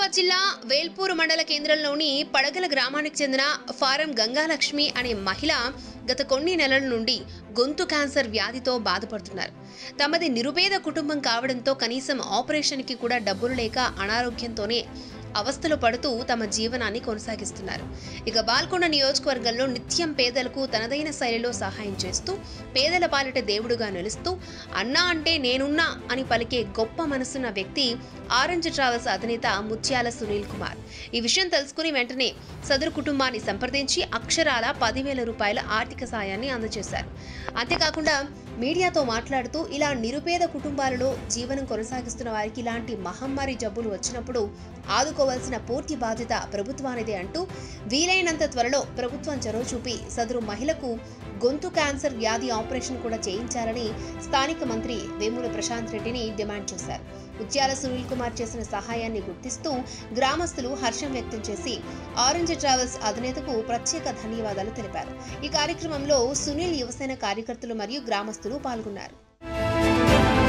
నిజామాబాద్ జిల్లా వేల్పూరు మండల కేంద్రంలోని పడగల గ్రామానికి చెందిన ఫారం గంగాలక్ష్మి అనే మహిళ గత కొన్ని నెలల నుండి గొంతు క్యాన్సర్ వ్యాధితో బాధపడుతున్నారు తమది నిరుపేద కుటుంబం కావడంతో కనీసం ఆపరేషన్కి కూడా డబ్బులు లేక అనారోగ్యంతోనే అవస్థలు పడుతూ తమ జీవనాన్ని కొనసాగిస్తున్నారు ఇక బాల్కొండ నియోజకవర్గంలో నిత్యం పేదలకు తనదైన శైలిలో సహాయం చేస్తూ పేదల పాలిట దేవుడుగా నిలుస్తూ అన్నా అంటే నేనున్నా అని పలికే గొప్ప మనసున్న వ్యక్తి ఆరెంజ్ ట్రావెల్స్ అధినేత ముత్యాల సునీల్ కుమార్ ఈ విషయం తెలుసుకుని వెంటనే సదరు కుటుంబాన్ని సంప్రదించి అక్షరాల పదివేల రూపాయల ఆర్థిక సాయాన్ని అందజేశారు అంతేకాకుండా మీడియాతో మాట్లాడుతూ ఇలా నిరుపేద కుటుంబాలలో జీవనం కొనసాగిస్తున్న వారికి ఇలాంటి మహమ్మారి జబ్బులు వచ్చినప్పుడు ఆదుకోవాల్సిన పూర్తి బాధ్యత ప్రభుత్వానిదే అంటూ వీలైనంత త్వరలో ప్రభుత్వం చొరవ చూపి సదరు మహిళకు గొంతు క్యాన్సర్ వ్యాధి ఆపరేషన్ కూడా చేయించాలని స్థానిక మంత్రి వేముల ప్రశాంత్ రెడ్డిని డిమాండ్ చేశారు ముత్యాల సునీల్ కుమార్ చేసిన సహాయాన్ని గుర్తిస్తూ గ్రామస్తులు హర్షం వ్యక్తం చేసి ఆరెంజ్ ట్రావెల్స్ అధినేతకు ప్రత్యేక ధన్యవాదాలు తెలిపారు ఈ కార్యక్రమంలో సునీల్ యువసేన కార్యకర్తలు మరియు గ్రామస్తులు పాల్గొన్నారు